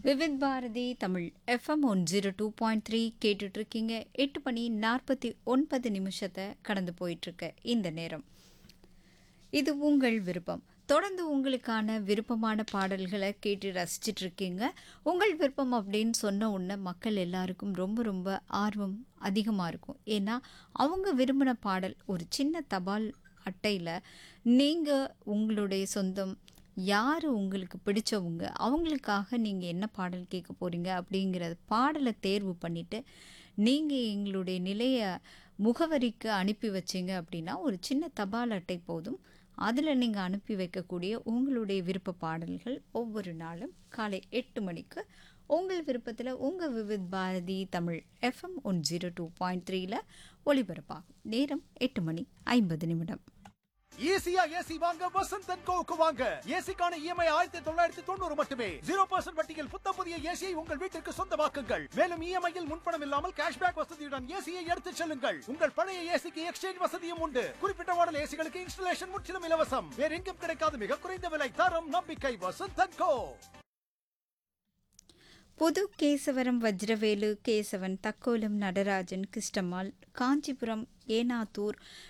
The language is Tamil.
Vividh Bharathi Tamil FM one zero two point three கேட்டுட்ருக்கீங்க எட்டு மணி நாற்பத்தி ஒன்பது நிமிஷத்தை கடந்து போயிட்டுருக்க இந்த நேரம் இது உங்கள் விருப்பம் தொடர்ந்து உங்களுக்கான விருப்பமான பாடல்களை கேட்டு ரசிச்சிட்டு இருக்கீங்க உங்கள் விருப்பம் அப்படின்னு சொன்ன உடனே மக்கள் எல்லாருக்கும் ரொம்ப ரொம்ப ஆர்வம் அதிகமாக இருக்கும் ஏன்னா அவங்க விரும்பின பாடல் ஒரு சின்ன தபால் அட்டையில் நீங்கள் உங்களுடைய சொந்தம் யார் உங்களுக்கு பிடிச்சவங்க அவங்களுக்காக நீங்கள் என்ன பாடல் கேட்க போகிறீங்க அப்படிங்கிற பாடலை தேர்வு பண்ணிவிட்டு நீங்கள் எங்களுடைய நிலைய முகவரிக்கு அனுப்பி வச்சீங்க அப்படின்னா ஒரு சின்ன தபால் அட்டை போதும் அதில் நீங்கள் அனுப்பி வைக்கக்கூடிய உங்களுடைய விருப்ப பாடல்கள் ஒவ்வொரு நாளும் காலை எட்டு மணிக்கு உங்கள் விருப்பத்தில் உங்கள் Vividh Bharathi Tamil FM one zero two point த்ரீல ஒளிபரப்பாகும் நேரம் எட்டு மணி ஐம்பது நிமிடம் ஈஸியா ஏசி வாங்க வசந்த் அண்ட் கோவுக்கு வாங்க ஏசிக்கான இஎம்ஐ ஆயிரத்தி தொள்ளாயிரத்தி தொண்ணூறு மட்டுமே ஜீரோ பர்சன்ட் வட்டியில் புத்த புதிய ஏசியை உங்கள் வீட்டிற்கு சொந்தமாக்குங்கள் மேலும் இஎம்ஐயில் முன்பணம் இல்லாமல் கேஷ்பேக் வசதியுடன் ஏசியை எடுத்துச் செல்லுங்கள் உங்கள் பழைய ஏசிக்கு எக்ஸ்சேஞ்ச் வசதியும் உண்டு குறிப்பிட்ட மாடல் ஏசிகளுக்கு இன்ஸ்டலேஷன் முற்றிலும் இலவசம் வேற எங்கும் கிடைக்காத மிக குறைந்த விலை தரம் நம்பிக்கை வசந்த் அண்ட் கோ புது கேசவரம் வஜ்ரவேலு கேசவன் தக்கோலம் நடராஜன் கிருஷ்ணம்மாள் காஞ்சிபுரம் ஏனாத்தூர்